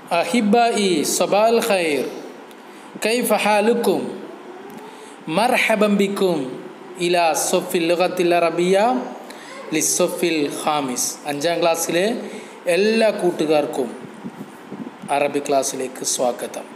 أحبائي صباح الخير كيف حالكم مرحبا بكم إلى صف اللغة العربية للصف الخامس അഞ്ചാം ക്ലാസ്സിലെ എല്ലാ കൂട്ടുകാർക്കും അറബി ക്ലാസ്സിലേക്ക് സ്വാഗതം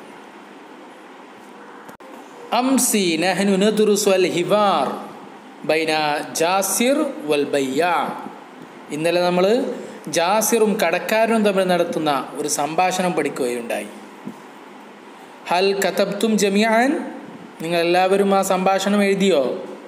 അംസി നഹ്നു നദ്റുസു അൽ ഹിവാർ ബൈന ജാസിർ വൽ ബയ്യാ ഇന്നലെ നമ്മൾ ജാസിറും കടക്കാരനും തമ്മിൽ നടത്തുന്ന ഒരു സംഭാഷണം പഠിക്കുകയുണ്ടായി ഹൽ കതബ്തും ജമിയാൻ നിങ്ങൾ എല്ലാവരും ആ സംഭാഷണം എഴുതിയോ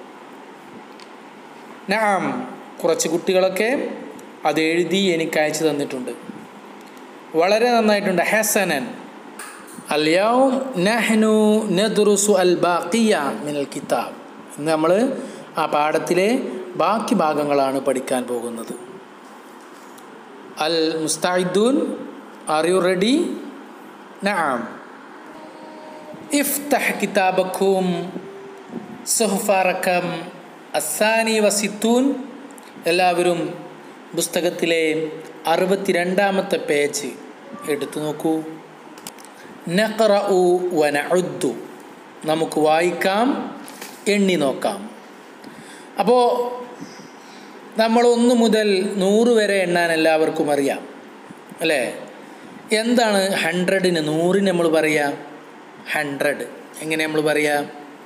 നാം കുറച്ച് കുട്ടികളൊക്കെ അത് എഴുതി എനിക്ക് അയച്ചു തന്നിട്ടുണ്ട് വളരെ നന്നായിട്ടുണ്ട് ഹസനൻ അല്യാവും നഹ്നു നദ്റുസു അൽ ബാക്കിയ മിനൽ കിതാബ് ഇന്ന് നമ്മൾ ആ പാഠത്തിലെ ബാക്കി ഭാഗങ്ങളാണ് പഠിക്കാൻ പോകുന്നത് അൽ മുസ്തായിദൂൻ ആർ യു റെഡി നആം ഇഫ്തഹ് കിതാബക്കും സുഹ്ഫ റക്കം അസാനി വസിത്തൂൻ എല്ലാവരും പുസ്തകത്തിലെ അറുപത്തിരണ്ടാമത്തെ പേജ് എടുത്തു നോക്കൂ നഖറഉ വനഉദ്ദു നമുക്ക് വായിക്കാം എണ്ണി നോക്കാം അപ്പോൾ നമ്മൾ ഒന്ന് മുതൽ നൂറ് വരെ എണ്ണാൻ എല്ലാവർക്കും അറിയാം അല്ലേ എന്താണ് ഹൺഡ്രഡിന് നൂറിന് നമ്മൾ പറയുക ഹൺഡ്രഡ് എങ്ങനെ നമ്മൾ പറയുക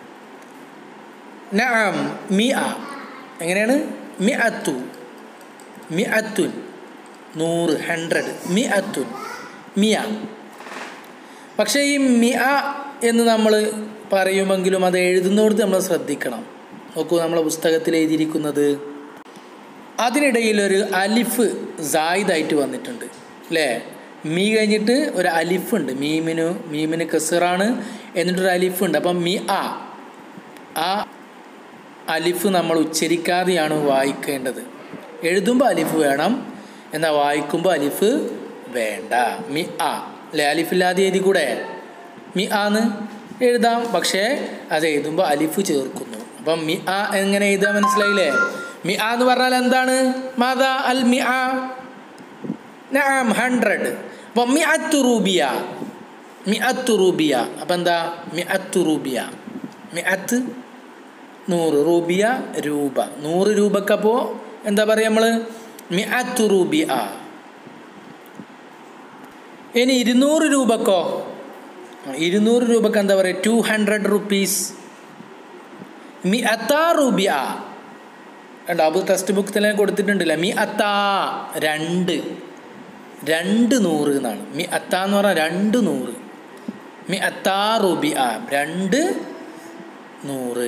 നഅം മി അ എങ്ങനെയാണ് മി അത്തു മി അത്തുൻ നൂറ് ഹൺഡ്രഡ് മി അത്തുൻ മിയ പക്ഷേ ഈ മിയ എന്ന് നമ്മൾ പറയുമെങ്കിലും അത് എഴുതുന്നോടത്ത് നമ്മൾ ശ്രദ്ധിക്കണം നോക്കൂ നമ്മളെ പുസ്തകത്തിൽ എഴുതിയിരിക്കുന്നത് അതിനിടയിൽ ഒരു അലിഫ് സായിദായിട്ട് വന്നിട്ടുണ്ട് അല്ലേ മീ കഴിഞ്ഞിട്ട് ഒരു അലിഫ് ഉണ്ട് മീമിന് മീമിന് കസറാണ് എന്നിട്ടൊരു അലിഫ് ഉണ്ട് അപ്പം മി ആ ആ അലിഫ് നമ്മൾ ഉച്ചരിക്കാതെയാണ് വായിക്കേണ്ടത് എഴുതുമ്പോൾ അലിഫ് വേണം എന്നാൽ വായിക്കുമ്പോൾ അലിഫ് വേണ്ട മി ആ അല്ലേ അലിഫില്ലാതെ എഴുതി കൂടെ മി ആന്ന് എഴുതാം പക്ഷേ അത് എഴുതുമ്പോൾ അലിഫ് ചേർക്കുന്നു അപ്പം മി ആ എങ്ങനെ എഴുതാൻ മനസ്സിലായില്ലേ മി ആ എന്ന് പറഞ്ഞാൽ എന്താണ് മാതാ അൽ മി ആ നാം ഹൺഡ്രഡ് അപ്പം മി അത്തു റൂബിയ മി അത്തു റൂബിയ അപ്പം എന്താ മി അത്തു റൂബിയ മി അത്ത് നൂറ് റൂബിയ രൂപ നൂറ് രൂപക്കപ്പോൾ എന്താ പറയുക നമ്മൾ മി അത്തു റൂബിയ ഇനി ഇരുന്നൂറ് രൂപക്കോ ഇരുന്നൂറ് രൂപക്ക് എന്താ പറയുക ടു ഹൺഡ്രഡ് റുപ്പീസ് മി അത്താ റൂബിയ കണ്ടോ അപ്പോൾ ടെക്സ്റ്റ് ബുക്ക് തന്നെ കൊടുത്തിട്ടുണ്ടല്ല മി അത്താ രണ്ട് രണ്ട് നൂറ് എന്നാണ് മി അത്ത എന്ന് പറഞ്ഞാൽ രണ്ട് നൂറ് മി അത്താ റൂബി ആ രണ്ട് നൂറ്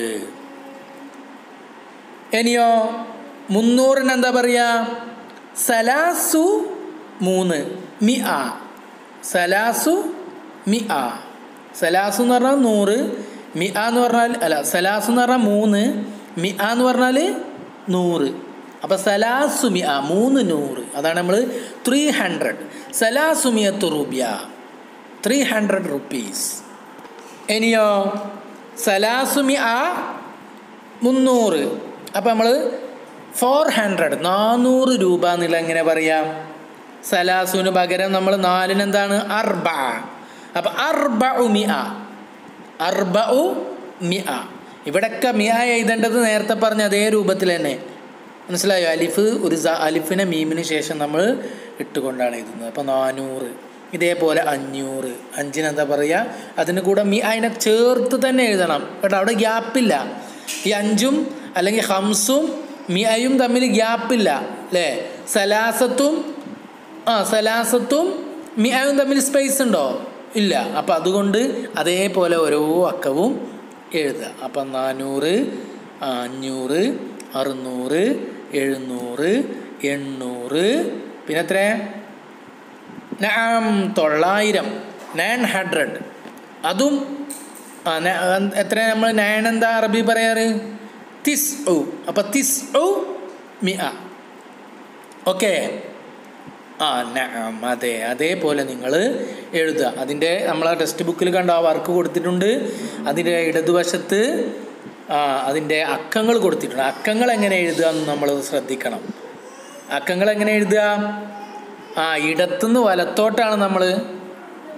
ഇനിയോ മുന്നൂറിന് എന്താ പറയുക സലാസു മൂന്ന് മി ആ സലാസു മി ആ സലാസു എന്ന് പറഞ്ഞാൽ നൂറ് മി ആ എന്ന് പറഞ്ഞാൽ അല്ല സലാസു എന്ന് പറഞ്ഞാൽ മൂന്ന് മി ആ എന്ന് പറഞ്ഞാൽ നൂറ് അപ്പോൾ സലാസുമി ആ മൂന്ന് നൂറ് അതാണ് നമ്മൾ ത്രീ ഹൺഡ്രഡ് സലാസുമിയത്ത് റുബിയ ത്രീ ഹൺഡ്രഡ് റുപ്പീസ് ഇനിയോ സലാസുമി ആ മുന്നൂറ് അപ്പോൾ നമ്മൾ ഫോർ ഹൺഡ്രഡ് നാനൂറ് രൂപ എന്നുള്ള എങ്ങനെ പറയാം സലാസുവിന് പകരം നമ്മൾ നാലിന് എന്താണ് അർബ അപ്പം അർബ ഉ മി ആ അർബ ഉ മി ആ ഇവിടെയൊക്കെ മിയ എഴുതേണ്ടത് നേരത്തെ പറഞ്ഞ അതേ രൂപത്തിൽ തന്നെ മനസ്സിലായോ അലിഫ് ഒരു അലിഫിനെ മീമിന് ശേഷം നമ്മൾ ഇട്ടുകൊണ്ടാണ് എഴുതുന്നത് അപ്പോൾ നാനൂറ് ഇതേപോലെ അഞ്ഞൂറ് അഞ്ചിന് എന്താ പറയുക അതിന് കൂടെ മീ അതിനെ ചേർത്ത് തന്നെ എഴുതണം കേട്ടോ അവിടെ ഗ്യാപ്പില്ല ഈ അഞ്ചും അല്ലെങ്കിൽ ഹംസും മിയയും തമ്മിൽ ഗ്യാപ്പില്ല അല്ലേ സലാസത്തും ആ സലാസത്തും മിയയും തമ്മിൽ സ്പേസ് ഉണ്ടോ ഇല്ല അപ്പം അതുകൊണ്ട് അതേപോലെ ഓരോ അക്കവും എഴുതുക അപ്പം നാനൂറ് അഞ്ഞൂറ് അറുന്നൂറ് എഴുന്നൂറ് എണ്ണൂറ് പിന്നെ എത്ര നാം തൊള്ളായിരം നയൻ ഹൺഡ്രഡ് അതും ആ എത്ര നമ്മൾ നയൻ എന്താ അറബി പറയാറ് തിസ് ഔ അപ്പം തിസ് ഔ മി ആ ഓക്കെ ആ നഅം അതെ അതേപോലെ നിങ്ങൾ എഴുതുക അതിൻ്റെ നമ്മളെ ടെക്സ്റ്റ് ബുക്കിൽ കണ്ട ആ വർക്ക് കൊടുത്തിട്ടുണ്ട് അതിൻ്റെ ഇടതുവശത്ത് ആ അതിൻ്റെ അക്കങ്ങൾ കൊടുത്തിട്ടുണ്ട് അക്കങ്ങൾ എങ്ങനെ എഴുതുക എന്ന് നമ്മൾ ശ്രദ്ധിക്കണം അക്കങ്ങൾ എങ്ങനെ എഴുതുക ആ ഇടത്തുനിന്ന് വലത്തോട്ടാണ് നമ്മൾ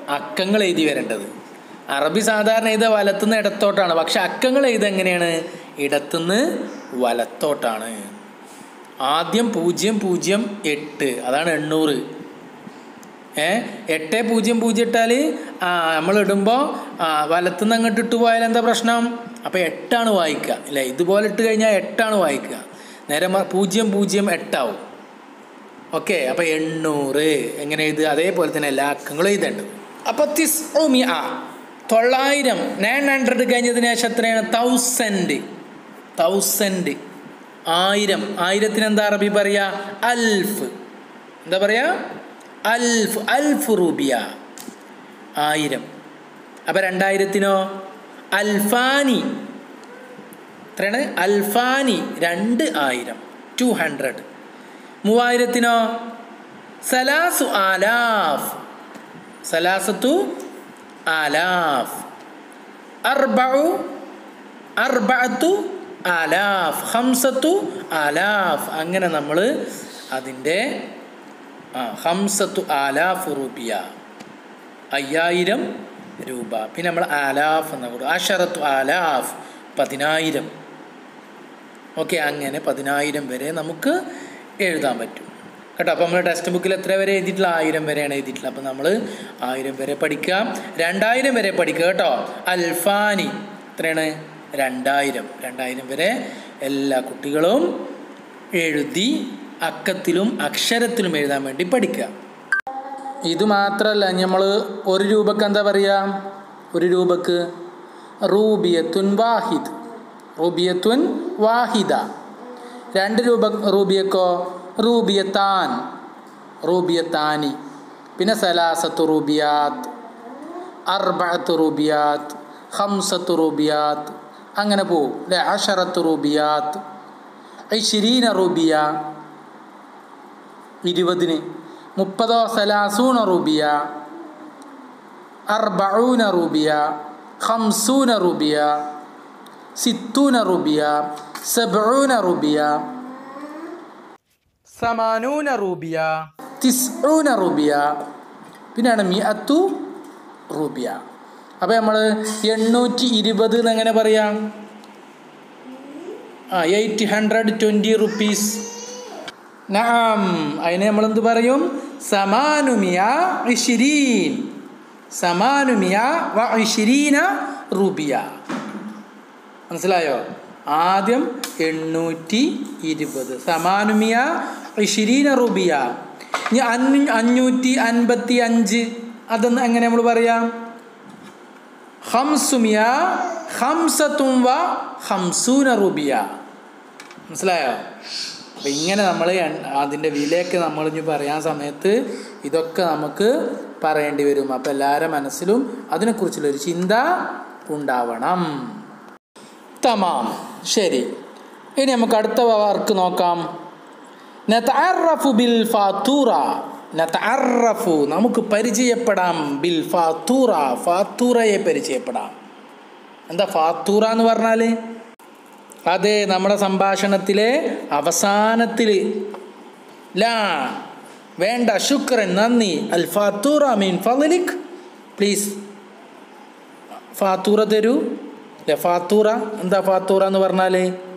അക്കങ്ങൾ എഴുതി വരേണ്ടത് അറബി സാധാരണ എഴുത വലത്തുനിന്ന് ഇടത്തോട്ടാണ് പക്ഷെ അക്കങ്ങൾ എഴുത എങ്ങനെയാണ് ഇടത്തുനിന്ന് വലത്തോട്ടാണ് ആദ്യം പൂജ്യം പൂജ്യം എട്ട് അതാണ് എണ്ണൂറ് ഏ എട്ട് പൂജ്യം പൂജ്യം ഇട്ടാൽ ആ നമ്മൾ ഇടുമ്പോൾ ആ വലത്തുനിന്ന് അങ്ങോട്ട് ഇട്ട് പോയാൽ എന്താ പ്രശ്നം അപ്പോൾ എട്ടാണ് വായിക്കുക അല്ലേ ഇതുപോലെ ഇട്ട് കഴിഞ്ഞാൽ എട്ടാണ് വായിക്കുക നേരെ മ- പൂജ്യം പൂജ്യം എട്ടാവും ഓക്കെ അപ്പോൾ എണ്ണൂറ് എങ്ങനെ എഴുതുക അതേപോലെ തന്നെ എല്ലാ അക്കങ്ങളും എഴുതേണ്ടത് അപ്പോൾ തിസ് ആ തൊള്ളായിരം നയൻ ഹൺഡ്രഡ് കഴിഞ്ഞതിന് ശേഷം എത്രയാണ് തൗസൻഡ് തൗസൻഡ് ആയിരം ആയിരത്തിന് എന്താ അറബി പറയുക അൽഫ് എന്താ പറയുക അൽഫ് അൽഫ് റൂബിയ ആയിരം അപ്പം രണ്ടായിരത്തിനോ അൽഫാനി എത്രയാണ് അൽഫാനി രണ്ട് ആയിരം ടു ഹൺഡ്രഡ് മൂവായിരത്തിനോ സലാസു ആലാഫ് സലാസത്തു ആലാഫ് അർബഉ അർബഅത്തു ആലാഫ് ഹംസത്തു ആലാഫ് അങ്ങനെ നമ്മൾ അതിൻ്റെ ആ ഹംസത്തു ആലാഫ് റുബിയ അയ്യായിരം രൂപ പിന്നെ നമ്മൾ ആലാഫ് എന്ന കൊടുക്കും അഷറത്തു ആലാഫ് പതിനായിരം ഓക്കെ അങ്ങനെ പതിനായിരം വരെ നമുക്ക് എഴുതാൻ പറ്റും കേട്ടോ അപ്പോൾ നമ്മൾ ടെക്സ്റ്റ് ബുക്കിൽ എത്ര വരെ എഴുതിയിട്ടില്ല ആയിരം വരെയാണ് എഴുതിയിട്ടുള്ളത് അപ്പോൾ നമ്മൾ ആയിരം വരെ പഠിക്കാം രണ്ടായിരം വരെ പഠിക്കുക കേട്ടോ അൽഫാനി എത്രയാണ് രണ്ടായിരം രണ്ടായിരം വരെ എല്ലാ കുട്ടികളും എഴുതി അക്കത്തിലും അക്ഷരത്തിലും എഴുതാൻ വേണ്ടി പഠിക്കുക ഇത് മാത്രമല്ല നമ്മൾ ഒരു രൂപക്ക് എന്താ പറയുക ഒരു രൂപക്ക് റൂബിയത്തുൻ വാഹിദ് റൂബിയത്തുൻ വാഹിദ രണ്ട് രൂപ റൂബിയക്കോ റൂബിയത്താൻ റൂബിയത്താനി പിന്നെ സലാസത്ത് റൂബിയാത്ത് അർബഅത്ത് റൂബിയാത്ത് ഹംസത്ത് റൂബിയാത്ത് അങ്ങനെ പോവും അല്ലേ അഷറത്ത് റൂബിയാത്ത് ഐഷിരീന റൂബിയ ഇരുപതിന് മുപ്പതോ സലാസൂന റൂബിയ അർബഊന റൂബിയ ഖംസൂന റൂബിയ സിത്തൂന റൂബിയ സബ്ഊന റൂബിയ സമാനൂന റൂബിയ തിസ്ഊന റൂബിയ പിന്നെയാണ് മിഅത്തു റൂബിയ അപ്പോൾ നമ്മൾ എണ്ണൂറ്റി ഇരുപത് എന്നെങ്ങനെ പറയാം ആ എയ്റ്റ് ഹൺഡ്രഡ് ട്വൻറ്റി റുപ്പീസ് നാം അതിന് നമ്മളെന്ത് പറയും സമാനുമിയ ഇഷിരീൻ സമാനുമിയ വ ഇഷിരീന റൂബിയ മനസ്സിലായോ ആദ്യം എണ്ണൂറ്റി ഇരുപത് സമാനുമിയ ഇഷിരീന റൂബിയ ഇനി അഞ്ഞൂ അഞ്ഞൂറ്റി അൻപത്തി അഞ്ച് അതൊന്ന് എങ്ങനെ നമ്മൾ പറയാം ഹംസുമിയ ഹംസത്തും വ ഹംസൂന റൂബിയ മനസ്സിലായോ അപ്പം ഇങ്ങനെ നമ്മൾ അതിൻ്റെ വിലയൊക്കെ നമ്മൾ ഇനി പറയാൻ സമയത്ത് ഇതൊക്കെ നമുക്ക് പറയേണ്ടി വരും അപ്പം എല്ലാവരുടെ മനസ്സിലും അതിനെക്കുറിച്ചുള്ളൊരു ചിന്ത ഉണ്ടാവണം തമാം ശരി ഇനി നമുക്ക് അടുത്ത വർക്ക് നോക്കാം നതഅറഫു ബിൽ ഫാത്തൂറ നതഅറഫു നമുക്ക് പരിചയപ്പെടാം ബിൽ ഫാത്തൂറ ഫാത്തൂറയെ പരിചയപ്പെടാം എന്താ ഫാത്തൂറ എന്ന് പറഞ്ഞാൽ അതെ നമ്മുടെ സംഭാഷണത്തിലെ അവസാനത്തിൽ ലാ വേണ്ട ശുക്രൻ നന്ദി അൽ ഫാത്തൂറ മീൻ ഫലിക് പ്ലീസ് ഫാത്തൂറ തരൂ അല്ലെ ഫാത്തൂറ എന്താ ഫാത്തൂറ എന്ന് പറഞ്ഞാൽ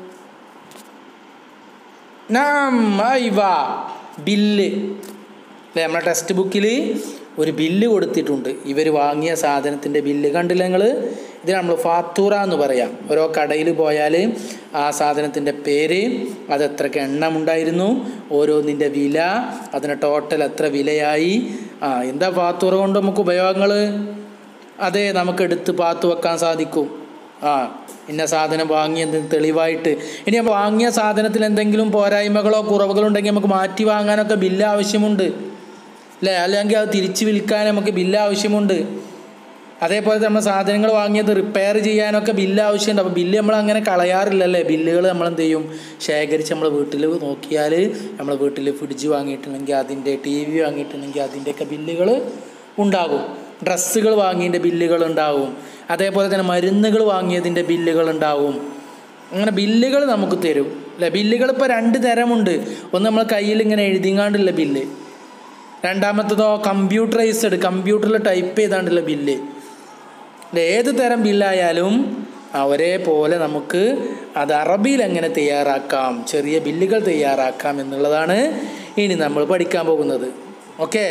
നാം ഐവ ബില്ല് അല്ലേ നമ്മുടെ ടെക്സ്റ്റ് ബുക്കിൽ ഒരു ബില്ല് കൊടുത്തിട്ടുണ്ട് ഇവർ വാങ്ങിയ സാധനത്തിൻ്റെ ബില്ല് കണ്ടില്ല നിങ്ങൾ ഇത് നമ്മൾ ഫാത്തൂറ എന്ന് പറയാം ഓരോ കടയിൽ പോയാൽ ആ സാധനത്തിൻ്റെ പേര് അത് എത്രയ്ക്ക് എണ്ണമുണ്ടായിരുന്നു ഓരോന്നിൻ്റെ വില അതിന് ടോട്ടൽ എത്ര വിലയായി ആ എന്താ ഫാത്തൂറ കൊണ്ട് നമുക്ക് ഉപയോഗങ്ങൾ അതെ നമുക്ക് എടുത്ത് പാത്തു വെക്കാൻ സാധിക്കും ആ ഇന്ന സാധനം വാങ്ങിയത് തെളിവായിട്ട് ഇനി അപ്പോൾ വാങ്ങിയ സാധനത്തിൽ എന്തെങ്കിലും പോരായ്മകളോ കുറവുകളോ ഉണ്ടെങ്കിൽ നമുക്ക് മാറ്റി വാങ്ങാനൊക്കെ ബില്ല് ആവശ്യമുണ്ട് അല്ലേ അല്ലെങ്കിൽ അത് തിരിച്ച് വിൽക്കാൻ നമുക്ക് ബില്ല് ആവശ്യമുണ്ട് അതേപോലെ നമ്മൾ സാധനങ്ങൾ വാങ്ങിയത് റിപ്പയർ ചെയ്യാനൊക്കെ ബില്ല് ആവശ്യമുണ്ട് അപ്പോൾ ബില്ല് നമ്മൾ അങ്ങനെ കളയാറില്ലല്ലേ ബില്ലുകൾ നമ്മൾ എന്ത് ചെയ്യും ശേഖരിച്ച് നമ്മൾ വീട്ടിൽ നോക്കിയാൽ നമ്മൾ വീട്ടിൽ ഫ്രിഡ്ജ് വാങ്ങിയിട്ടുണ്ടെങ്കിൽ അതിൻ്റെ ടി വി വാങ്ങിയിട്ടുണ്ടെങ്കിൽ അതിൻ്റെയൊക്കെ ബില്ലുകൾ ഉണ്ടാകും ഡ്രസ്സുകൾ വാങ്ങിയതിൻ്റെ ബില്ലുകൾ ഉണ്ടാവും അതേപോലെ തന്നെ മരുന്നുകൾ വാങ്ങിയതിൻ്റെ ബില്ലുകൾ ഉണ്ടാവും അങ്ങനെ ബില്ലുകൾ നമുക്ക് തരും അല്ലേ ബില്ലുകൾ ഇപ്പോൾ രണ്ട് തരമുണ്ട് ഒന്ന് നമ്മൾ കയ്യിൽ ഇങ്ങനെ എഴുതിങ്ങാണ്ടുള്ള ബില്ല് രണ്ടാമത്തതോ കമ്പ്യൂട്ടറൈസ്ഡ് കമ്പ്യൂട്ടറിൽ ടൈപ്പ് ചെയ്താണ്ടുള്ള ബില്ല് ഏത് തരം ബില്ലായാലും ആ ഒരേപോലെ നമുക്ക് അത് അറബിയിൽ എങ്ങനെ തയ്യാറാക്കാം ചെറിയ ബില്ലുകൾ തയ്യാറാക്കാം എന്നുള്ളതാണ് ഇനി നമ്മൾ പഠിക്കാൻ പോകുന്നത് ഓക്കെ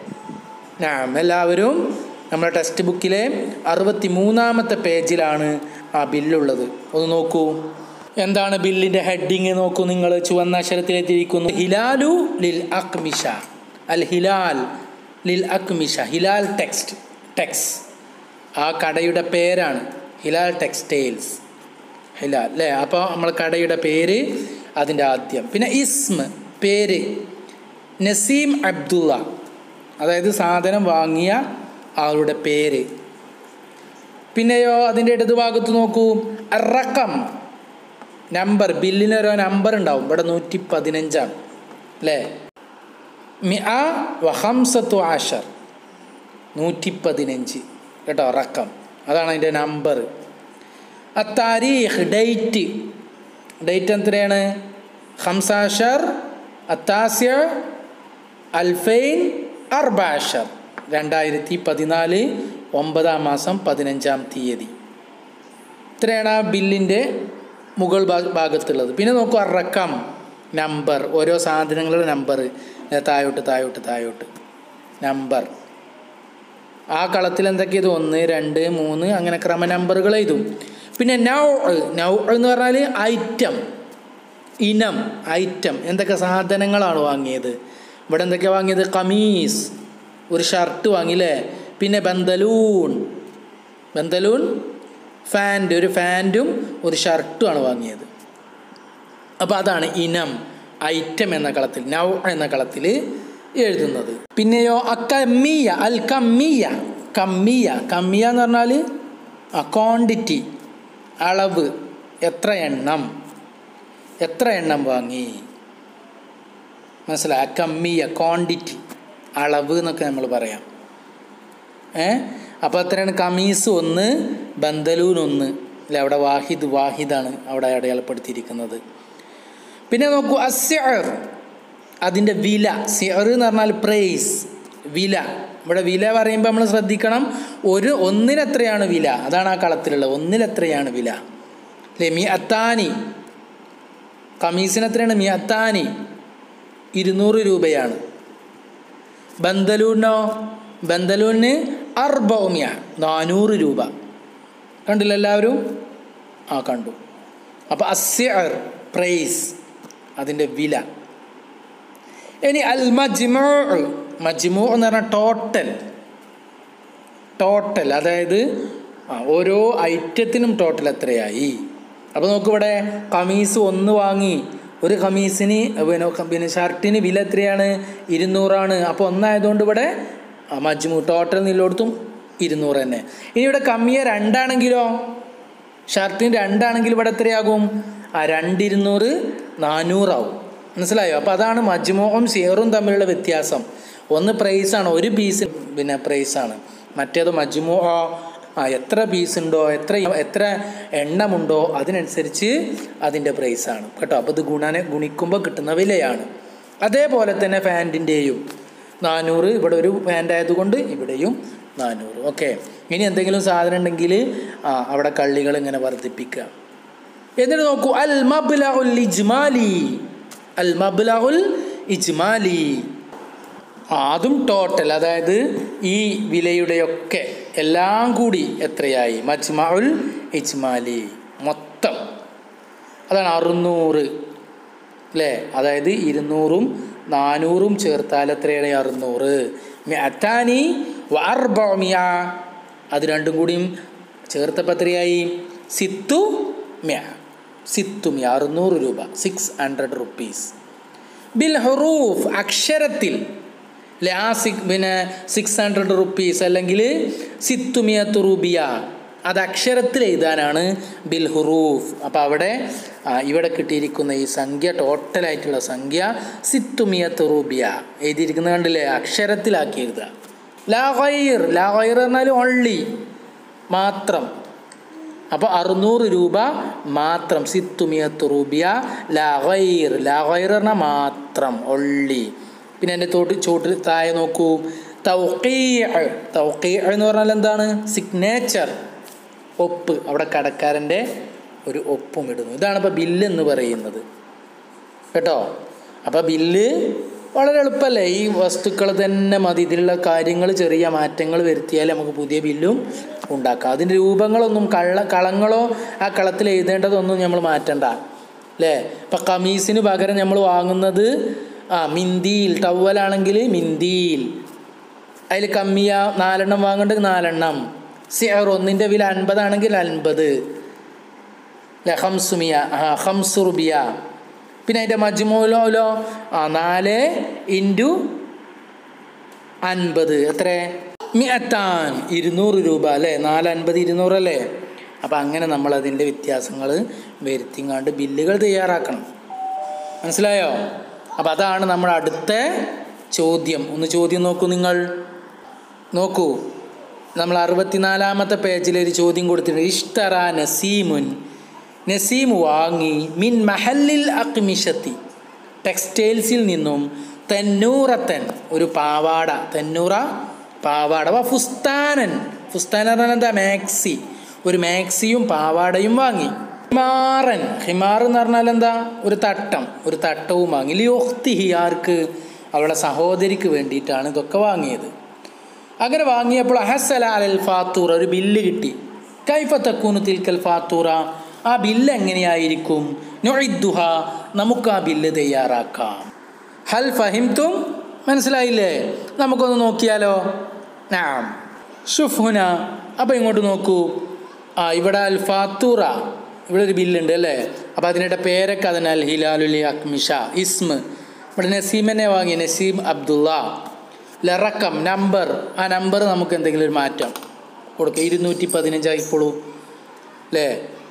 ഞാൻ എല്ലാവരും നമ്മുടെ ടെക്സ്റ്റ് ബുക്കിലെ അറുപത്തി മൂന്നാമത്തെ പേജിലാണ് ആ ബില്ലുള്ളത് ഒന്ന് നോക്കൂ എന്താണ് ബില്ലിൻ്റെ ഹെഡിങ് നോക്കൂ നിങ്ങൾ ചുവന്ന അക്ഷരത്തിലെത്തിയിരിക്കുന്നു ഹിലാലു ലിൽ അക്മിഷ അൽ ഹിലാൽ ലിൽ അക്മിഷ ഹിലാൽ ടെക്സ്റ്റ് ടെക്സ് ആ കടയുടെ പേരാണ് ഹിലാൽ ടെക്സ്റ്റൈൽസ് ഹിലാൽ അല്ലേ അപ്പോൾ നമ്മൾ കടയുടെ പേര് അതിൻ്റെ ആദ്യം പിന്നെ ഇസ്മ പേര് നസീം അബ്ദുള്ള അതായത് സാധനം വാങ്ങിയ ആളുടെ പേര് പിന്നെയോ അതിൻ്റെ ഇടതുഭാഗത്ത് നോക്കൂ റക്കം നമ്പർ ബില്ലിന് ഓരോ നമ്പർ ഉണ്ടാവും ഇവിടെ നൂറ്റി പതിനഞ്ചാണ് അല്ലേ മിഅ വഹംസത്തു ആഷർ നൂറ്റി പതിനഞ്ച് കേട്ടോ റക്കം അതാണ് അതിൻ്റെ നമ്പർ ആ താരീഖ് ഡേറ്റ് ഡേറ്റ് എത്രയാണ് ഹംസാഷർ അത്താസ്യ അൽഫൈൻ അർബാഷർ രണ്ടായിരത്തി പതിനാല് ഒമ്പതാം മാസം പതിനഞ്ചാം തീയതി ഇത്രയാണ് ആ ബില്ലിൻ്റെ മുകൾ ഭാ- ഭാഗത്തുള്ളത് പിന്നെ നോക്കൂ അറക്കം നമ്പർ ഓരോ സാധനങ്ങളുടെ നമ്പർ താഴോട്ട് താഴോട്ട് താഴോട്ട് നമ്പർ ആ കളത്തിൽ എന്തൊക്കെയത് ഒന്ന് രണ്ട് മൂന്ന് അങ്ങനെ ക്രമ നമ്പറുകൾ എഴുതും പിന്നെ നൗ നൗ എന്ന് പറഞ്ഞാൽ ഐറ്റം ഇനം ഐറ്റം എന്തൊക്കെ സാധനങ്ങളാണ് വാങ്ങിയത് ഇവിടെ എന്തൊക്കെയാണ് വാങ്ങിയത് കമീസ് ഒരു ഷർട്ട് വാങ്ങിയില്ലേ പിന്നെ ബന്തലൂൺ ബന്തലൂൺ ഫാൻറ്റ് ഒരു ഫാൻറ്റും ഒരു ഷർട്ടുമാണ് വാങ്ങിയത് അപ്പോൾ അതാണ് ഇനം ഐറ്റം എന്ന കളത്തിൽ നൗ എന്ന കളത്തിൽ എഴുതുന്നത് പിന്നെയോ അക്കമ്മിയ അൽ കമ്മിയ കമ്മിയ കമ്മിയ എന്ന് പറഞ്ഞാൽ ആ ക്വാണ്ടിറ്റി അളവ് എത്ര എണ്ണം എത്ര എണ്ണം വാങ്ങി മനസ്സിലായി കമ്മിയ ക്വാണ്ടിറ്റി അളവ് എന്നൊക്കെ നമ്മൾ പറയാം ഏ അപ്പോൾ എത്രയാണ് കമീസ് ഒന്ന് ബന്തലൂൻ ഒന്ന് അല്ലെ അവിടെ വാഹിദ് വാഹിദാണ് അവിടെ അടയാളപ്പെടുത്തിയിരിക്കുന്നത് പിന്നെ നോക്കൂ അസ്യർ അതിൻ്റെ വില സിയർ എന്ന് പറഞ്ഞാൽ പ്രൈസ് വില ഇവിടെ വില പറയുമ്പോൾ നമ്മൾ ശ്രദ്ധിക്കണം ഒരു ഒന്നിനെത്രയാണ് വില അതാണ് ആ കളത്തിലുള്ളത് ഒന്നിലെത്രയാണ് വില അല്ലേ മി അത്താനി കമീസിന് എത്രയാണ് മി അത്താനി ഇരുന്നൂറ് രൂപയാണ് ബന്തലൂനോ ബന്തലൂന് അർബോമിയ നാനൂറ് രൂപ കണ്ടില്ല എല്ലാവരും ആ കണ്ടു അപ്പോൾ അസ്യർ പ്രൈസ് അതിൻ്റെ വില ഇനി അൽ മജ്മൂ മജ്മൂ എന്ന് പറഞ്ഞാൽ ടോട്ടൽ ടോട്ടൽ അതായത് ആ ഓരോ ഐറ്റത്തിനും ടോട്ടൽ എത്രയായി അപ്പോൾ നോക്ക് ഇവിടെ കമീസ് ഒന്ന് വാങ്ങി ഒരു കമീസിന് പിന്നെ പിന്നെ ഷർട്ടിന് വില എത്രയാണ് ഇരുന്നൂറാണ് അപ്പോൾ ഒന്നായതുകൊണ്ട് ഇവിടെ ആ മജ്മു ടോട്ടൽ നിലോടത്തും ഇരുന്നൂറ് തന്നെ ഇനി ഇവിടെ കമ്മിയ രണ്ടാണെങ്കിലോ ഷർട്ടിന് രണ്ടാണെങ്കിൽ ഇവിടെ എത്രയാകും ആ രണ്ടിരുന്നൂറ് നാനൂറാവും മനസ്സിലായോ അപ്പോൾ അതാണ് മജ്മോഹം ഷെയറും തമ്മിലുള്ള വ്യത്യാസം ഒന്ന് പ്രൈസാണ് ഒരു പീസ് പിന്നെ പ്രൈസാണ് മറ്റേത് മജ്മോഹ ആ എത്ര പീസ് ഉണ്ടോ എത്ര എത്ര എണ്ണമുണ്ടോ അതിനനുസരിച്ച് അതിൻ്റെ പ്രൈസാണ് കേട്ടോ അപ്പോൾ ഇത് ഗുണനെ ഗുണിക്കുമ്പോൾ കിട്ടുന്ന വിലയാണ് അതേപോലെ തന്നെ ഫാൻറ്റിൻ്റെയും നാനൂറ് ഇവിടെ ഒരു ഫാൻ്റ് ആയതുകൊണ്ട് ഇവിടെയും നാനൂറ് ഓക്കെ ഇനി എന്തെങ്കിലും സാധനം ഉണ്ടെങ്കിൽ ആ അവിടെ കള്ളികൾ ഇങ്ങനെ വർദ്ധിപ്പിക്കുക എന്നിട്ട് നോക്കൂ അൽ മബ്ലഉൽ ഇജ്മാലി അൽ മബ്ലഉൽ ഇജ്മാലി ആ, അതും ടോട്ടൽ അതായത് ഈ വിലയുടെയൊക്കെ എല്ലാം കൂടി എത്രയായി മജ്മഉൽ ഇജ്മാലി മൊത്തം അതാണ് അറുന്നൂറ് അല്ലേ അതായത് ഇരുന്നൂറും നാനൂറും ചേർത്താൽ എത്രയാണ് അറുന്നൂറ് അത്താനി വാർബോമിയ അത് രണ്ടും കൂടിയും ചേർത്തപ്പോൾ എത്രയായി സിത്തു മ്യ സിത്തു മ്യ അറുന്നൂറ് രൂപ സിക്സ് ഹൺഡ്രഡ് റുപ്പീസ് ബിൽ ഹുറൂഫ് അക്ഷരത്തിൽ അല്ലെ ആ സിക് പിന്നെ സിക്സ് ഹൺഡ്രഡ് റുപ്പീസ് അല്ലെങ്കിൽ സിത്തുമിയത്ത് റുബിയ അത് അക്ഷരത്തിൽ എഴുതാനാണ് ബിൽ ഹുറൂഫ് അപ്പോൾ അവിടെ ആ, ഇവിടെ കിട്ടിയിരിക്കുന്ന ഈ സംഖ്യ ടോട്ടലായിട്ടുള്ള സംഖ്യ സിത്തുമിയത്ത് റുബിയ എഴുതിയിരിക്കുന്നത് കണ്ടില്ലേ അക്ഷരത്തിലാക്കി എഴുതുക ലാ ഗൈർ ലാ ഗൈർ എന്നാൽ ഓൺലി മാത്രം അപ്പോൾ അറുന്നൂറ് രൂപ മാത്രം സിത്തുമിയത്ത് റുബിയ ലാ ഗൈർ ലാ ഗൈർ പറഞ്ഞാൽ മാത്രം ഒള്ളി പിന്നെ എൻ്റെ തോട്ട് ചോട്ടിൽ താഴെ നോക്കൂ തൗക്കീ തൗക്കീ എന്ന് പറഞ്ഞാൽ എന്താണ് സിഗ്നേച്ചർ ഒപ്പ് അവിടെ കടക്കാരൻ്റെ ഒരു ഒപ്പും ഇടുന്നു ഇതാണ് ഇപ്പോൾ ബില്ല് എന്ന് പറയുന്നത് കേട്ടോ അപ്പോൾ ബില്ല് വളരെ എളുപ്പമല്ലേ ഈ വസ്തുക്കൾ തന്നെ മതി ഇതിലുള്ള കാര്യങ്ങൾ ചെറിയ മാറ്റങ്ങൾ വരുത്തിയാൽ നമുക്ക് പുതിയ ബില്ലും ഉണ്ടാക്കാം അതിൻ്റെ രൂപങ്ങളൊന്നും കള്ള കളങ്ങളോ ആ കളത്തിൽ എഴുതേണ്ടതൊന്നും നമ്മൾ മാറ്റണ്ട അല്ലേ ഇപ്പം കമീസിന് പകരം നമ്മൾ വാങ്ങുന്നത് ആ മിന്തിയിൽ ടവലാണെങ്കിൽ മിന്തിയിൽ അതിൽ കമ്മിയ നാലെണ്ണം വാങ്ങേണ്ടത് നാലെണ്ണം സിയർ ഒന്നിൻ്റെ വില അൻപതാണെങ്കിൽ അൻപത് അല്ലെ ഹംസുമിയ ആ ഹംസുറുബിയ പിന്നെ അതിൻ്റെ മജ്മൂലോലോ ആ നാല് ഇൻറ്റു അൻപത് എത്ര മിയത്താൻ ഇരുന്നൂറ് രൂപ അല്ലേ നാല് അൻപത് ഇരുന്നൂറല്ലേ അപ്പം അങ്ങനെ നമ്മൾ അതിൻ്റെ വ്യത്യാസങ്ങൾ വരുത്തിങ്ങാണ്ട് ബില്ലുകൾ തയ്യാറാക്കണം മനസ്സിലായോ അപ്പം അതാണ് നമ്മുടെ അടുത്ത ചോദ്യം ഒന്ന് ചോദ്യം നോക്കൂ നിങ്ങൾ നോക്കൂ നമ്മൾ അറുപത്തിനാലാമത്തെ പേജിൽ ഒരു ചോദ്യം കൊടുത്തിട്ടുണ്ട് ഇഷ്തറ നസീമുൻ നസീം വാങ്ങി മിൻ മഹല്ലിൽ അക്മിഷത്തി ടെക്സ്റ്റൈൽസിൽ നിന്നും തെന്നൂറത്തൻ ഒരു പാവാട തെന്നൂറ പാവാട വ ഫുസ്താനൻ ഫുസ്താൻ എന്ന് പറഞ്ഞാൽ എന്താ മാക്സി ഒരു മാക്സിയും പാവാടയും വാങ്ങി ഹിമാറൻ ഹിമാർ എന്ന് പറഞ്ഞാൽ എന്താ ഒരു തട്ടം ഒരു തട്ടവും വാങ്ങി ലിയോഹ്തിഹി ആർക്ക് അവളുടെ സഹോദരിക്ക് വേണ്ടിയിട്ടാണ് ഇതൊക്കെ വാങ്ങിയത് അങ്ങനെ വാങ്ങിയപ്പോൾ അഹസല അലൽ ഫാത്തൂറ ഒരു ബില്ല് കിട്ടി കൈഫ തക്കൂന് തിൽക്കൽ ഫാത്തൂറ ആ ബില്ല് എങ്ങനെയായിരിക്കും നൊഴിദ്ദുഹ നമുക്ക് ആ ബില്ല് തയ്യാറാക്കാം ഹൽ ഫഹിംതും മനസ്സിലായില്ലേ നമുക്കൊന്ന് നോക്കിയാലോ നാം ഷുഫുന അപ്പോൾ ഇങ്ങോട്ട് നോക്കൂ ആ ഇവിടെ അൽ ഫാത്തൂറ ഇവിടെ ഒരു ബില്ലുണ്ട് അല്ലേ അപ്പോൾ അതിനിടെ പേരൊക്കെ അതിന് അൽ ഹിലാലുലി അക്മിഷ ഇസ്മ ഇവിടെ നസീമിനെ വാങ്ങി നസീം അബ്ദുള്ള ലറക്കം നമ്പർ ആ നമ്പർ നമുക്ക് എന്തെങ്കിലും ഒരു മാറ്റം കൊടുക്കുക ഇരുന്നൂറ്റി പതിനഞ്ചായിക്കോളൂ അല്ലേ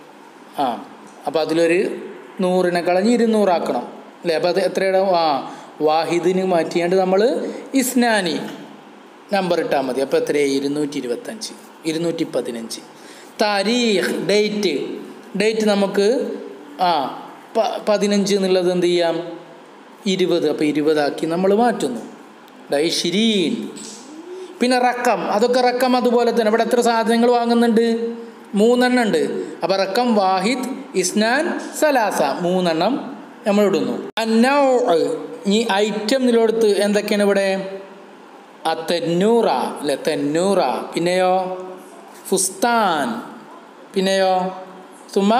ആ അപ്പോൾ അതിലൊരു നൂറിനെ കളഞ്ഞ് ഇരുന്നൂറാക്കണം അല്ലേ അപ്പോൾ അത് എത്രയുടെ ആ വാഹിദിന് മാറ്റിയാണ്ട് നമ്മൾ ഇസ്നാനി നമ്പർ ഇട്ടാൽ മതി അപ്പോൾ എത്രയായി ഇരുന്നൂറ്റി ഇരുപത്തഞ്ച് ഇരുന്നൂറ്റി പതിനഞ്ച് താരീഖ് ഡേറ്റ് ഡേറ്റ് നമുക്ക് ആ പ പതിനഞ്ച് എന്നുള്ളത് എന്ത് ചെയ്യാം ഇരുപത് അപ്പോൾ ഇരുപതാക്കി നമ്മൾ മാറ്റുന്നു ഡൈഷിരീൻ പിന്നെ റക്കം അതൊക്കെ റക്കം അതുപോലെ തന്നെ ഇവിടെ എത്ര സാധനങ്ങൾ വാങ്ങുന്നുണ്ട് മൂന്നെണ്ണം ഉണ്ട് അപ്പോൾ റക്കം വാഹിദ് ഇസ്നാൻ സലാസ മൂന്നെണ്ണം നമ്മൾ ഇടുന്നു അന്നൗ ഈ ഐറ്റം നിലടുത്ത് എന്തൊക്കെയാണ് ഇവിടെ ആ തെന്നൂറ അല്ലെ തെന്നൂറ പിന്നെയോ ഫുസ്താൻ പിന്നെയോ സുമ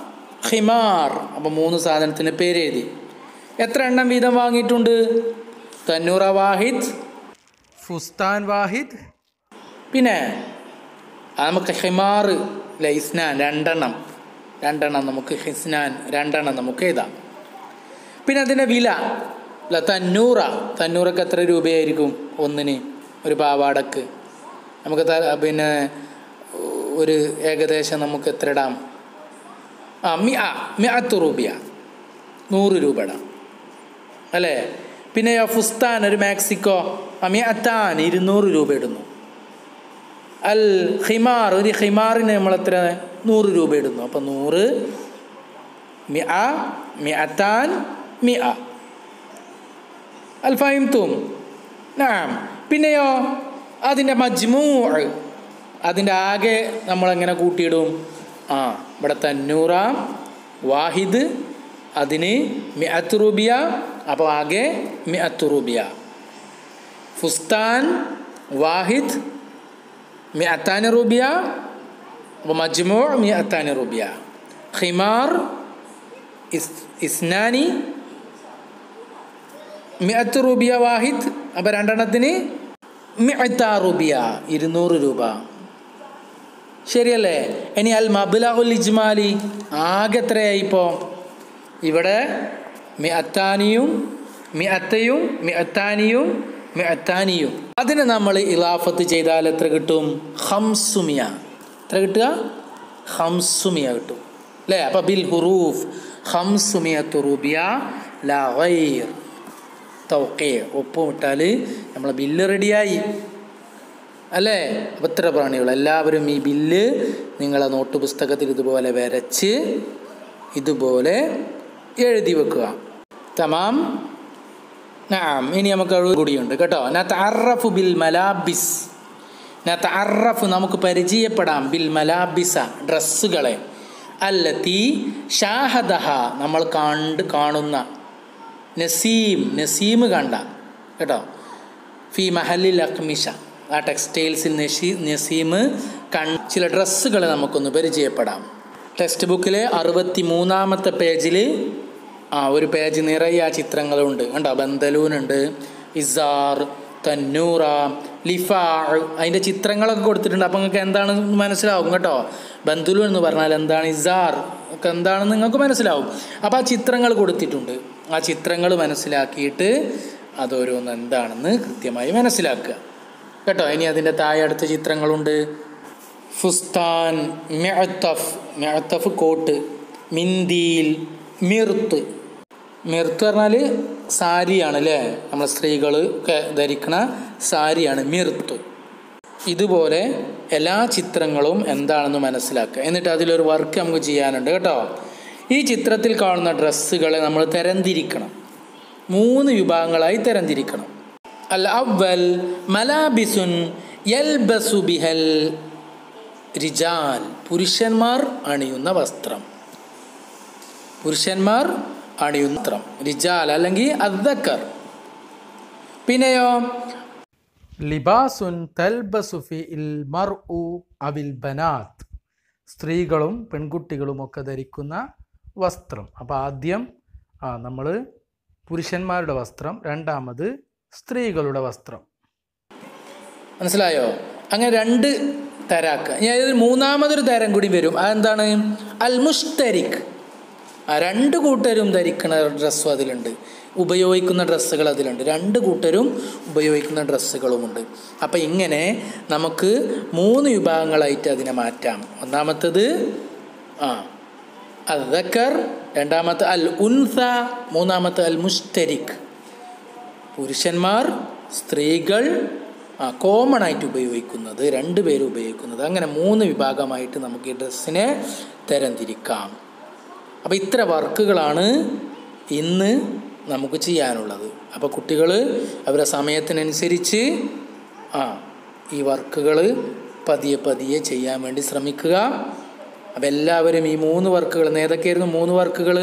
ഹിമാർ അപ്പം മൂന്ന് സാധനത്തിന് പേര് എഴുതി എത്ര എണ്ണം വീതം വാങ്ങിയിട്ടുണ്ട് തന്നൂറ വാഹിദ് ഫുസ്താൻ വാഹിദ് പിന്നെ അത് നമുക്ക് ഹിമാർ ലൈസ്നാൻ രണ്ടെണ്ണം രണ്ടെണ്ണം നമുക്ക് ഹിസ്നാൻ രണ്ടെണ്ണം നമുക്ക് എഴുതാം പിന്നെ അതിൻ്റെ വില അല്ല തന്നൂറ തന്നൂറൊക്കെ എത്ര രൂപയായിരിക്കും ഒന്നിന് ഒരു പാവാടക്ക് നമുക്ക് ത- പിന്നെ ഒരു ഏകദേശം നമുക്ക് എത്ര ഇടാം ആ മിയ മിയത്ത് രൂപയ നൂറ് രൂപ ഇടാം അല്ലേ പിന്നെ ഫുസ്താൻ ഒരു മാക്സിക്കോ അമിയത്താൻ ഇരുന്നൂറ് രൂപ ഇടുന്നു അൽ ഹിമാർ ഒരു ഹിമാറിന് നമ്മൾ എത്ര നൂറ് രൂപ ഇടുന്നു അപ്പം നൂറ് മിയ മിയത്താൻ മിയ അൽ ഫഹിംതും നാം പിന്നെയോ അതിൻ്റെ മജ്മൂ അതിൻ്റെ ആകെ നമ്മളെങ്ങനെ കൂട്ടിയിടും ആ ഇവിടെ തന്നൂറ വാഹിദ് അതിന് മിഅത്ത് റൂബിയ അപ്പോൾ ആകെ മിഅത്ത് റൂബിയ ഫുസ്താൻ വാഹിദ് മിഅത്താനി റൂബിയ അപ്പോൾ മജ്മൂ മിഅത്താനി റൂബിയ ഖിമാർ ഇസ് ഇസ്നാനി മിഅത്ത് റൂബിയ വാഹിദ് അപ്പോൾ രണ്ടെണ്ണത്തിന് മിഅത്ത റൂബിയ ഇരുന്നൂറ് രൂപ ശരിയല്ലേ ഇനി അൽ മബ്ലഉൽ ഇജ്മാലി ആകെ എത്രയായി ഇപ്പോൾ ഇവിടെ മിഅത്താനിയും മിഅത്തയും മിഅത്താനിയും മിഅത്താനിയും അതിന് നമ്മൾ ഇലാഫത്ത് ചെയ്താൽ എത്ര കിട്ടും ഹംസുമിയ എത്ര കിട്ടുക ഹംസുമിയ കിട്ടും അല്ലേ അപ്പം ബിൽ ഹുറൂഫ് ഹംസുമിയ തുറൂബിയ ലൈർ തൗക്കേ ഒപ്പമിട്ടാൽ നമ്മളെ ബില്ല് റെഡിയായി അല്ലേ അപ്പോൾ ഇത്ര പ്രാണികൾ എല്ലാവരും ഈ ബില്ല് നിങ്ങളെ നോട്ട് പുസ്തകത്തിൽ ഇതുപോലെ വരച്ച് ഇതുപോലെ എഴുതി വെക്കുക തമാം നാം ഇനി നമുക്ക് ഒരു കൂടിയുണ്ട് കേട്ടോ നത്തറഫു ബിൽ മലാബിസ് നത്തറഫു നമുക്ക് പരിചയപ്പെടാം ബിൽ മലാബിസ ഡ്രസ്സുകളെ അല്ലത്തി ഷാഹദഹ നമ്മൾ കണ്ട് കാണുന്ന നസീം നസീം കണ്ട കേട്ടോ ഫി മഹലിൽ അക്മിഷ ആ ടെക്സ്റ്റൈൽസിൽ നഷീ നസീം കൺ ചില ഡ്രസ്സുകൾ നമുക്കൊന്ന് പരിചയപ്പെടാം ടെക്സ്റ്റ് ബുക്കിലെ അറുപത്തി മൂന്നാമത്തെ പേജിൽ ആ ഒരു പേജ് നിറയെ ആ ചിത്രങ്ങളുണ്ട് കണ്ടോ ബന്തലൂനുണ്ട് ഇസാർ തന്നൂറ ലിഫാ അതിൻ്റെ ചിത്രങ്ങളൊക്കെ കൊടുത്തിട്ടുണ്ട് അപ്പോൾ നിങ്ങൾക്ക് എന്താണെന്ന് മനസ്സിലാവും കേട്ടോ ബന്തുലു എന്ന് പറഞ്ഞാൽ എന്താണ് ഇസാർ ഒക്കെ എന്താണെന്ന് നിങ്ങൾക്ക് മനസ്സിലാവും അപ്പോൾ ആ ചിത്രങ്ങൾ കൊടുത്തിട്ടുണ്ട് ആ ചിത്രങ്ങൾ മനസ്സിലാക്കിയിട്ട് അതോരോന്ന് എന്താണെന്ന് കൃത്യമായി മനസ്സിലാക്കുക കേട്ടോ ഇനി അതിൻ്റെ താഴെ അടുത്ത ചിത്രങ്ങളുണ്ട് ഫുസ്താൻ മെഅത്തഫ് മെഅത്തഫ് കോട്ട് മിന്തിയിൽ മിർത്ത് മിർത്ത് പറഞ്ഞാൽ സാരിയാണ് അല്ലേ നമ്മൾ സ്ത്രീകൾ ഒക്കെ ധരിക്കണ സാരിയാണ് മിർത്ത് ഇതുപോലെ എല്ലാ ചിത്രങ്ങളും എന്താണെന്ന് മനസ്സിലാക്കുക എന്നിട്ട് അതിലൊരു വർക്ക് നമുക്ക് ചെയ്യാനുണ്ട് കേട്ടോ ഈ ചിത്രത്തിൽ കാണുന്ന ഡ്രസ്സുകളെ നമ്മൾ തരംതിരിക്കണം മൂന്ന് വിഭാഗങ്ങളായി തരംതിരിക്കണം അൽ അവൽ മലാബിസുൻ യൽബസു ബിഹൽ റിജാൽ പുരുഷന്മാർ അണിയുന്ന വസ്ത്രം പുരുഷന്മാർ അണിയുന്ന വസ്ത്രം റിജാൽ അല്ലെങ്കിൽ അദ്ദക്കർ പിന്നെയോ ലിബാസുൻ തൽബസുഫി ഇൽ മർ ഉ അവിൽ ബനാത്ത് സ്ത്രീകളും പെൺകുട്ടികളും ഒക്കെ ധരിക്കുന്ന വസ്ത്രം അപ്പോൾ ആദ്യം ആ നമ്മൾ പുരുഷന്മാരുടെ വസ്ത്രം രണ്ടാമത് സ്ത്രീകളുടെ വസ്ത്രം മനസ്സിലായോ അങ്ങനെ രണ്ട് തരാക്ക ഇനി അതിൽ മൂന്നാമതൊരു തരം കൂടി വരും അതെന്താണ് അൽ മുഷ്തരിക് ആ രണ്ട് കൂട്ടരും ധരിക്കുന്ന ഡ്രസ്സും അതിലുണ്ട് ഉപയോഗിക്കുന്ന ഡ്രസ്സുകൾ അതിലുണ്ട് രണ്ട് കൂട്ടരും ഉപയോഗിക്കുന്ന ഡ്രസ്സുകളുമുണ്ട് അപ്പം ഇങ്ങനെ നമുക്ക് മൂന്ന് വിഭാഗങ്ങളായിട്ട് അതിനെ മാറ്റാം ഒന്നാമത്തത് ആ അദ്ദക്കർ രണ്ടാമത്തെ അൽ ഉൻസ മൂന്നാമത്തെ അൽ മുഷ്തരിക് പുരുഷന്മാർ സ്ത്രീകൾ ആ കോമൺ ആയിട്ട് ഉപയോഗിക്കുന്നത് രണ്ട് പേരും ഉപയോഗിക്കുന്നത് അങ്ങനെ മൂന്ന് വിഭാഗമായിട്ട് നമുക്ക് ഈ ഡ്രസ്സിനെ തരംതിരിക്കാം അപ്പോൾ ഇത്ര വർക്കുകളാണ് ഇന്ന് നമുക്ക് ചെയ്യാനുള്ളത് അപ്പോൾ കുട്ടികൾ അവരുടെ സമയത്തിനനുസരിച്ച് ആ ഈ വർക്കുകൾ പതിയെ പതിയെ ചെയ്യാൻ വേണ്ടി ശ്രമിക്കുക അപ്പോൾ എല്ലാവരും ഈ മൂന്ന് വർക്കുകൾ ഏതൊക്കെയായിരുന്നു മൂന്ന് വർക്കുകൾ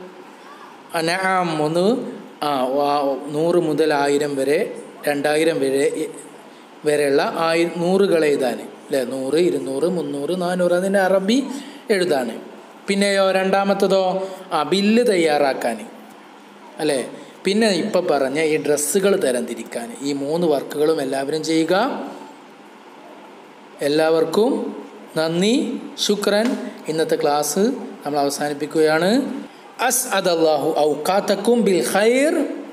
അനാം ഒന്ന് ആ വാ- നൂറ് മുതൽ ആയിരം വരെ രണ്ടായിരം വരെ വരെയുള്ള ആയി നൂറുകൾ എഴുതാൻ അല്ലേ നൂറ് ഇരുന്നൂറ് മുന്നൂറ് നാനൂറ് അതിൻ്റെ അറബി എഴുതാൻ പിന്നെയോ രണ്ടാമത്തതോ ആ ബില്ല് തയ്യാറാക്കാൻ അല്ലേ പിന്നെ ഇപ്പം പറഞ്ഞ ഈ ഡ്രസ്സുകൾ തരംതിരിക്കാൻ ഈ മൂന്ന് വർക്കുകളും എല്ലാവരും ചെയ്യുക എല്ലാവർക്കും നന്ദി ശുക്രൻ ഇന്നത്തെ ക്ലാസ് നമ്മൾ അവസാനിപ്പിക്കുകയാണ് അസ് അദല്ലാഹു ഔക്കാത്തക്കും ബിൽ ഖൈർ